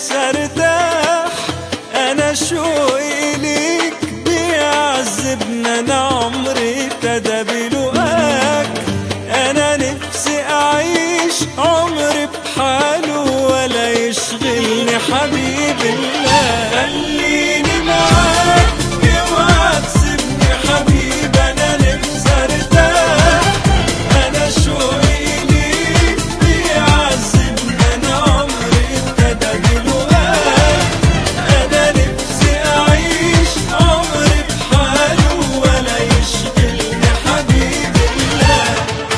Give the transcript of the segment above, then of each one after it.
نفسي ارتاح انا شوقي ليك بيعذبنا انا عمري ابتدى بلقاك انا نفسي اعيش عمري بحاله ولا يشغلني حبيب الله خليني معاك اوعى تسيبني حبيب انا نفسي ارتاح انا شوقي ليك بيعذبني انا عمري ابتدى بلقاك انا نفسي اعيش عمري بحاله ولا يشغلني حبيب الله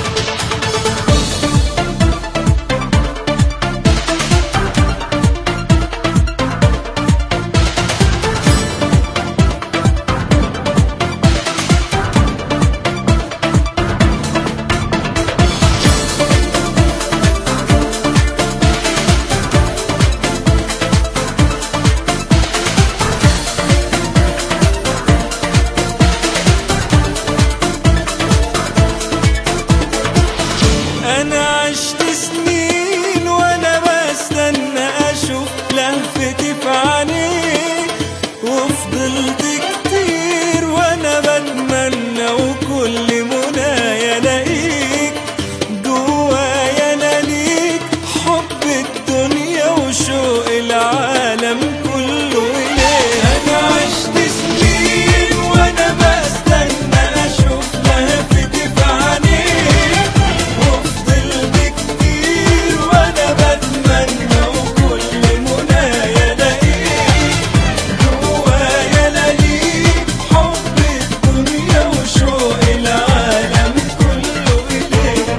انا عشت سنين وانا بستنى اشوف لهفتي في عينيك وفضلت كتير وانا بتمنى وكل منايا الاقيك جوايا انا ليك حب الدنيا وشوق العالم كله اليك انا عشت سنين وانا بستنى اشوف لهفتي في عينيك وفضلت كتير وانا بتمنى وكل منايا الاقيك جوايا الاقيك حب الدنيا وشوق العالم كله اليك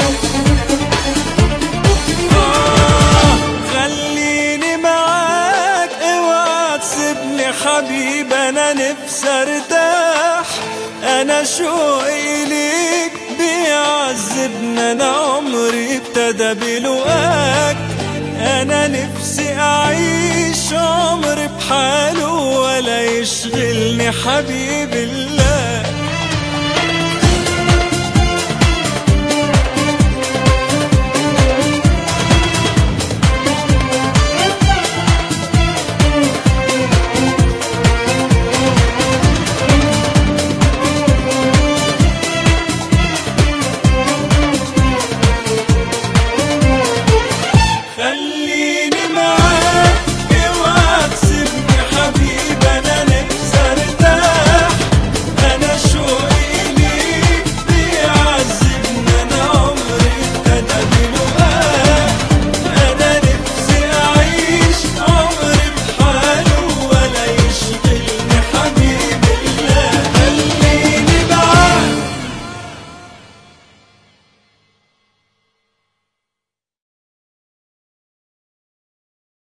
آه خليني معاك اوعى تسيبني حبيب انا نفسي ارتاح انا شوقي ليك بيعذبنا انا عمري ابتدى بلقاك انا نفسي اعيش عمري بحاله ولا يشغلني حبيب الله